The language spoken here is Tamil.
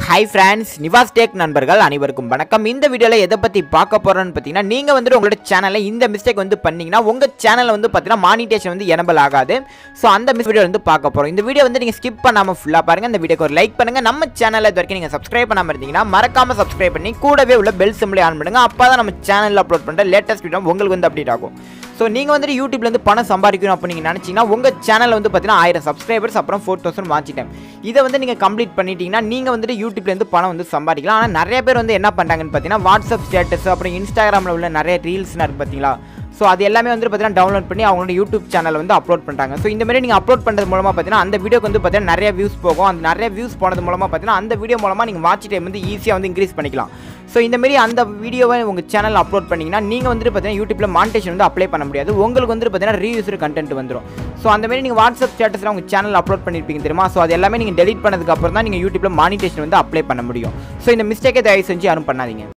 ஹாய் ஃப்ரெண்ட்ஸ் நிவாஸ் டேக் நண்பர்கள் அனைவருக்கும் வணக்கம் இந்த வீடியோவில் எதை பற்றி பார்க்க போகிறோன்னு பார்த்தீங்கன்னா நீங்கள் வந்துட்டு உங்களோட சேனலில் இந்த மிஸ்டேக் வந்து பண்ணீங்கன்னா உங்கள் சேனலில் வந்து பார்த்தீங்கன்னா மானிட்டேஷன் வந்து எனபிள் ஆகாது ஸோ அந்த மிஸ் வீடியோ வந்து பார்க்க போகிறோம் இந்த வீடியோ வந்து நீங்கள் ஸ்கிப் பண்ணாமல் ஃபுல்லாக பாருங்கள் இந்த வீடியோக்கு ஒரு லைக் பண்ணுங்கள் நம்ம சேனலில் இது வரைக்கும் நீங்கள் சப்ஸ்கிரைப் பண்ணாமல் இருந்தீங்கன்னா மறக்காமல் சப்ஸ்கிரைப் பண்ணி கூடவே உள்ள பெல் சிம்பிளை ஆன் பண்ணுங்க அப்போ தான் நம்ம சேனலில் அப்லோட் பண்ணுற லேட்டஸ்ட் வீடியோ உங்களுக்கு வந்து அப்டேட் ஆகும் ஸோ நீங்கள் வந்துட்டு யூடியூப்லேருந்து பணம் சம்பாதிக்கணும் அப்போ நீங்கள் நினச்சிங்கன்னா உங்கள் சேனலில் வந்து பார்த்தீங்கன்னா ஆயிரம் சப்ஸ்கிரைபர்ஸ் அப்புறம் ஃபோர் தௌசண்ட் வாட்ச் டைம் இதை வந்து நீங்கள் கம்ப்ளீட் பண்ணிட்டீங்கன்னா நீங்கள் வந்துட்டு யூடியூப்லேருந்து பணம் வந்து சம்பாதிக்கலாம் ஆனால் நிறைய பேர் வந்து என்ன பண்ணுறாங்கன்னு பார்த்தீங்கன்னா வாட்ஸ்அப் ஸ்டேட்டஸ் அப்புறம் இன்ஸ்டாகிராமில் உள்ள நிறைய ரீல்ஸ்லாம் இருக்குது பார்த்தீங்களா ஸோ அது எல்லாமே வந்து பார்த்தீங்கன்னா டவுன்லோட் பண்ணி அவங்களோட யூடியூப் சேனல் வந்து அப்லோட் பண்ணுறாங்க ஸோ இந்த மாதிரி நீங்கள் அப்லோட் பண்ணுறது மூலமாக பார்த்தீங்கன்னா அந்த வீடியோக்கு வந்து பார்த்தீங்கன்னா நிறைய வியூஸ் போகும் அந்த நிறைய வியூஸ் போனது மூலமாக பார்த்தீங்கன்னா அந்த வீடியோ மூலமாக நீங்கள் வாட்ச் டைம் வந்து ஈஸியாக வந்து இன்க்ரீஸ் பண்ணிக்கலாம் ஸோ இந்த மாதிரி அந்த வீடியோவை உங்கள் சேனல் அப்லோட் பண்ணிங்கன்னா நீங்கள் வந்துட்டு பார்த்தீங்கன்னா யூடியூப்பில் மானிட்டேஷன் வந்து அப்ளை பண்ண முடியாது உங்களுக்கு வந்துட்டு பார்த்தீங்கன்னா ரீயூசர் கண்டென்ட் வந்துடும் ஸோ அந்த மாதிரி நீங்கள் வாட்ஸ்அப் ஸ்டேட்டஸில் உங்கள் சேனல் அப்லோட் பண்ணியிருப்பீங்க தெரியுமா ஸோ அது எல்லாமே நீங்கள் டெலிட் பண்ணதுக்கு அப்புறம் தான் நீங்கள் யூடியூப்பில் மானிட்டேஷன் வந்து அப்ளை பண்ண முடியும் ஸோ இந்த மிஸ்டேக்கை தயவு செஞ்சு யாரும் பண்ணாதீங்க